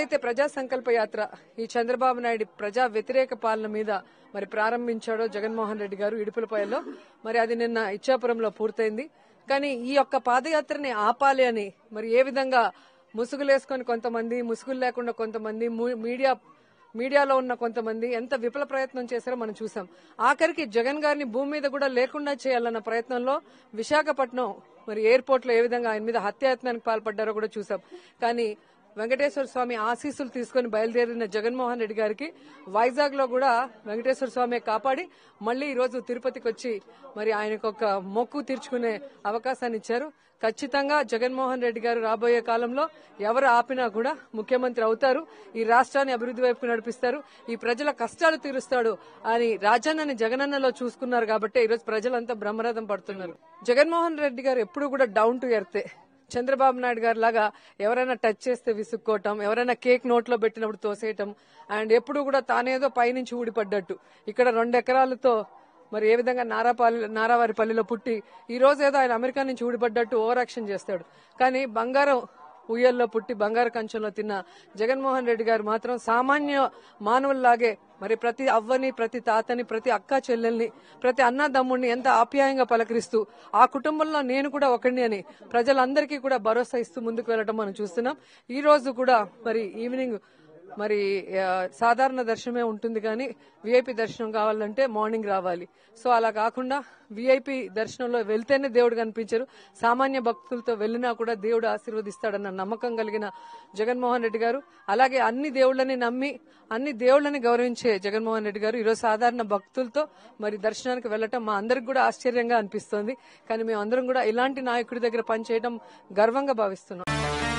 ఏదైతే ప్రజా సంకల్ప యాత్ర ఈ చంద్రబాబు నాయుడు ప్రజా వ్యతిరేక పాలన మీద మరి ప్రారంభించాడో జగన్మోహన్ రెడ్డి గారు ఇడుపులపాయలో మరి అది నిన్న ఇచ్చాపురంలో పూర్తయింది కానీ ఈ యొక్క పాదయాత్రని ఆపాలి అని మరి ఏ విధంగా ముసుగులేసుకొని కొంతమంది ముసుగులు లేకుండా కొంతమంది ము- మీడియా మీడియాలో ఉన్న కొంతమంది ఎంత విఫల ప్రయత్నం చేశారో మనం చూసాం ఆఖరికి జగన్ గారిని భూమి మీద కూడా లేకుండా చేయాలన్న ప్రయత్నంలో విశాఖపట్నం మరి ఎయిర్పోర్ట్ లో ఏ విధంగా ఆయన మీద హత్యాయత్నానికి పాల్పడ్డారో కూడా చూసాం కానీ వెంకటేశ్వర స్వామి ఆశీస్సులు తీసుకుని బయలుదేరిన జగన్మోహన్ రెడ్డి గారికి వైజాగ్ లో కూడా వెంకటేశ్వర స్వామి కాపాడి మళ్ళీ ఈ రోజు తిరుపతికి వచ్చి మరి ఆయనకు ఒక మొక్కు తీర్చుకునే అవకాశాన్ని ఇచ్చారు ఖచ్చితంగా జగన్మోహన్ రెడ్డి గారు రాబోయే కాలంలో ఎవరు ఆపినా కూడా ముఖ్యమంత్రి అవుతారు ఈ రాష్ట్రాన్ని అభివృద్ధి వైపుకు నడిపిస్తారు ఈ ప్రజల కష్టాలు తీరుస్తాడు అని రాజన్నని జగనన్నలో చూసుకున్నారు కాబట్టి ఈరోజు ప్రజలంతా బ్రహ్మరథం పడుతున్నారు జగన్మోహన్ రెడ్డి గారు ఎప్పుడు కూడా down to earth Chandrababu Naidu గారు లాగా ఎవరైనా టచ్ చేస్తే విసుక్కోవటం ఎవరైనా కేక్ నోట్లో పెట్టినప్పుడు తోసేయటం అండ్ ఎప్పుడు కూడా తానేదో పైనుంచి ఊడిపడ్డట్టు ఇక్కడ రెండు ఎకరాలతో మరి ఏ విధంగా నారాపల్లి నారావారిపల్లిలో పుట్టి ఈ రోజు ఏదో ఆయన అమెరికా నుంచి ఊడిపడ్డట్టు ఓవర్ యాక్షన్ చేస్తాడు కానీ బంగారం ఉయ్యల్లో పుట్టి బంగారు కంచంలో తిన్న జగన్మోహన్ రెడ్డి గారు మాత్రం సామాన్య మానవుల్లాగే మరి ప్రతి అవ్వని ప్రతి తాతని ప్రతి అక్క చెల్లెల్ని ప్రతి అన్నదమ్ముడిని ఎంత ఆప్యాయంగా పలకరిస్తూ ఆ కుటుంబంలో నేను కూడా ఒకడిని అని ప్రజలందరికీ కూడా భరోసా ఇస్తూ ముందుకు వెళ్ళడం మనం చూస్తున్నాం ఈ రోజు కూడా మరి ఈవినింగ్ మరి ఆ, సాధారణ దర్శనమే ఉంటుంది కానీ విఐపి దర్శనం కావాలంటే మార్నింగ్ రావాలి సో అలా కాకుండా విఐపి దర్శనంలో వెళ్తేనే దేవుడు కనిపించరు సామాన్య భక్తులతో వెళ్ళినా కూడా దేవుడు ఆశీర్వదిస్తాడన్న నమ్మకం కలిగిన జగన్మోహన్ రెడ్డి గారు అలాగే అన్ని దేవుళ్ళని నమ్మి అన్ని దేవుళ్ళని గౌరవించే జగన్మోహన్ రెడ్డి గారు ఈరోజు సాధారణ భక్తులతో మరి దర్శనానికి వెళ్ళటం మా అందరికి కూడా ఆశ్చర్యంగా అనిపిస్తోంది కానీ మేము అందరం కూడా ఇలాంటి నాయకుడి దగ్గర పనిచేయడం గర్వంగా భావిస్తున్నాం